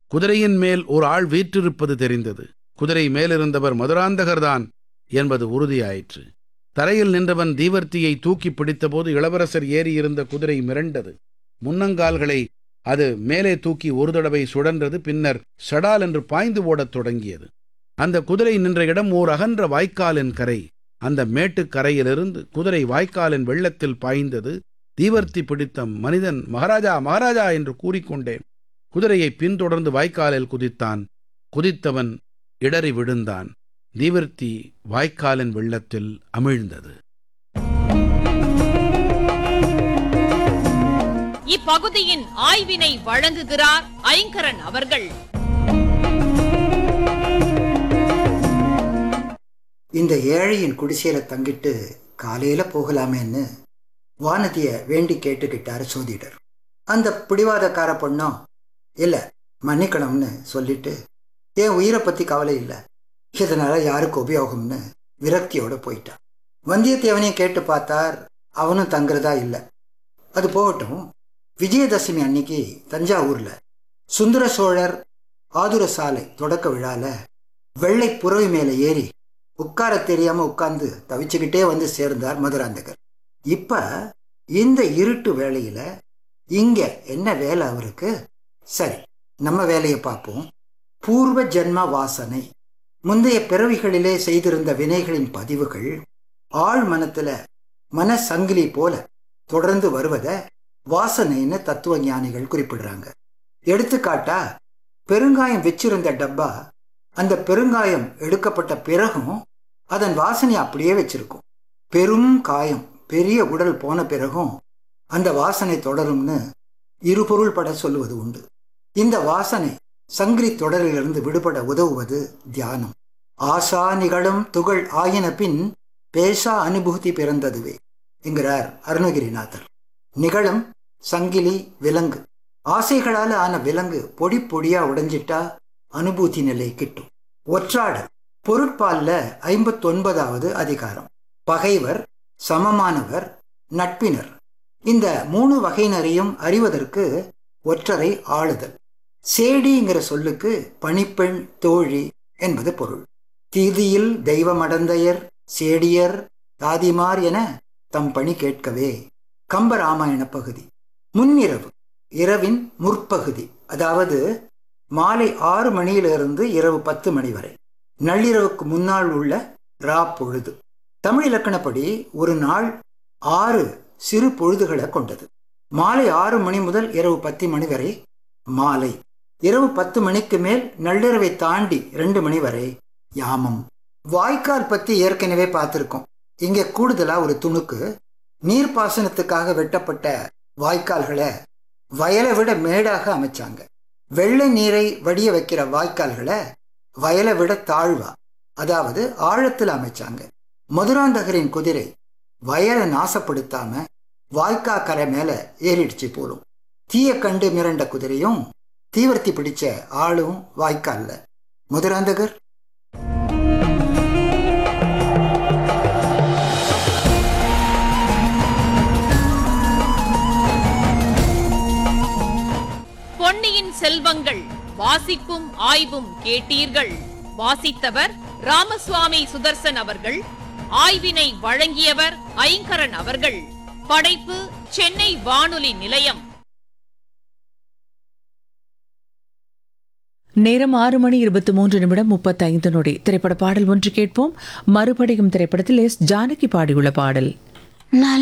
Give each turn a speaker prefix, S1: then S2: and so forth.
S1: குதிரையின் மேல் ஒரு ஆள் வீற்றிருப்பது தெரிந்தது குதிரை மேலிருந்தவர் மதுராந்தகர்தான் என்பது உறுதியாயிற்று தரையில் நின்றவன் தீவர்த்தியை தூக்கி பிடித்தபோது இளவரசர் ஏறியிருந்த குதிரை மிரண்டது முன்னங்கால்களை அது மேலே தூக்கி ஒரு தடவை சுழன்றது பின்னர் சடால் என்று பாய்ந்து ஓடத் தொடங்கியது அந்த குதிரை நின்ற இடம் ஓர் அகன்ற வாய்க்காலின் கரை அந்த மேட்டுக் கரையிலிருந்து குதிரை வாய்க்காலின் வெள்ளத்தில் பாய்ந்தது தீவர்த்தி பிடித்த மனிதன் மகாராஜா மகாராஜா என்று கூறிக்கொண்டே குதிரையை பின்தொடர்ந்து வாய்க்காலில் குதித்தான் குதித்தவன் இடறி விழுந்தான் தீவர்த்தி வாய்க்காலின் வெள்ளத்தில் அமிழ்ந்தது
S2: இப்பகுதியின் ஆய்வினை வழங்குகிறார் ஐங்கரன் அவர்கள்
S3: இந்த ஏழையின் குடிசையில தங்கிட்டு காலையில போகலாமேன்னு வானதிய வேண்டி கேட்டுக்கிட்டாரு சோதிடர் அந்த பிடிவாதக்கார பொண்ணும் இல்ல மன்னிக்கணும்னு சொல்லிட்டு என் உயிரை பத்தி கவலை இல்லை இதனால யாருக்கு உபயோகம்னு விரக்தியோட போயிட்டான் வந்தியத்தேவனையும் கேட்டு பார்த்தார் அவனும் தங்குறதா இல்லை அது போகட்டும் விஜயதசமி அன்னைக்கு தஞ்சாவூர்ல சுந்தர சோழர் ஆதுர சாலை தொடக்க விழால வெள்ளை புறவி மேல ஏறி உட்கார தெரியாம உட்கார்ந்து தவிச்சுக்கிட்டே வந்து சேர்ந்தார் மதுராந்தகர் இப்ப இந்த இருட்டு வேளையில இங்க என்ன வேலை அவருக்கு சரி நம்ம வேலையை பார்ப்போம் பூர்வ ஜென்ம வாசனை முந்தைய பிறவிகளிலே செய்திருந்த வினைகளின் பதிவுகள் ஆழ் மனத்துல மனசங்கிலி போல தொடர்ந்து வருவத வாசனைன்னு தத்துவ ஞானிகள் குறிப்பிடுறாங்க எடுத்துக்காட்டா பெருங்காயம் வச்சிருந்த டப்பா அந்த பெருங்காயம் எடுக்கப்பட்ட பிறகும் அதன் வாசனை அப்படியே வச்சிருக்கும் பெரும் காயம் பெரிய உடல் போன பிறகும் அந்த வாசனை தொடரும்னு இருபொருள் பட சொல்லுவது உண்டு இந்த வாசனை சங்கிலி தொடரிலிருந்து விடுபட உதவுவது தியானம் ஆசா நிகழும் துகள் ஆயின பின் பேசா அனுபூதி பிறந்ததுவே என்கிறார் அருணகிரிநாதர் நிகழும் சங்கிலி விலங்கு ஆசைகளால ஆன விலங்கு பொடி பொடியா உடைஞ்சிட்டா அனுபூதி நிலை கிட்டும் ஒற்றாடல் பொருட்பால்ல ஐம்பத்தொன்பதாவது அதிகாரம் பகைவர் சமமானவர் நட்பினர் இந்த மூணு வகையினரையும் அறிவதற்கு ஒற்றரை ஆளுதல் சேடிங்கிற சொல்லுக்கு பணிப்பெண் தோழி என்பது பொருள் தீதியில் தெய்வமடந்தையர் சேடியர் தாதிமார் என தம் பணி கேட்கவே கம்பராமாயண பகுதி முன்னிரவு இரவின் முற்பகுதி அதாவது மாலை ஆறு மணியிலிருந்து இரவு பத்து மணி வரை நள்ளிரவுக்கு முன்னால் உள்ள ரா பொழுது தமிழ் இலக்கணப்படி ஒரு நாள் ஆறு சிறு பொழுதுகளை கொண்டது மாலை ஆறு மணி முதல் இரவு பத்து மணி வரை மாலை இரவு பத்து மணிக்கு மேல் நள்ளிரவை தாண்டி ரெண்டு மணி வரை யாமம் வாய்க்கால் பத்தி ஏற்கனவே பார்த்துருக்கோம் இங்க கூடுதலா ஒரு துணுக்கு நீர்ப்பாசனத்துக்காக வெட்டப்பட்ட வாய்க்கால்களை வயலை விட மேடாக அமைச்சாங்க வெள்ளை நீரை வடிய வைக்கிற வாய்க்கால்களை வயலை விட தாழ்வா அதாவது ஆழத்தில் அமைச்சாங்க மதுராந்தகரின் குதிரை வயலை நாசப்படுத்தாம வாய்க்கா கரை மேல ஏறிடுச்சு போலும் தீய கண்டு மிரண்ட குதிரையும் தீவிரத்தி பிடிச்ச ஆளும் வாய்க்கால்ல மதுராந்தகர்
S2: பொன்னியின் செல்வங்கள் வாசிப்பும் ஆய்வும் கேட்டீர்கள் வாசித்தவர் ராமசுவாமி சுதர்சன் அவர்கள் ஆய்வினை வழங்கியவர் ஐங்கரன் அவர்கள் படைப்பு சென்னை வானொலி நிலையம்
S4: நேரம் ஆறு மணி இருபத்தி மூன்று நிமிடம் முப்பத்தைந்து நொடி திரைப்பட பாடல் ஒன்று கேட்போம் மறுபடியும் திரைப்படத்தில் எஸ் ஜானகி பாடியுள்ள பாடல்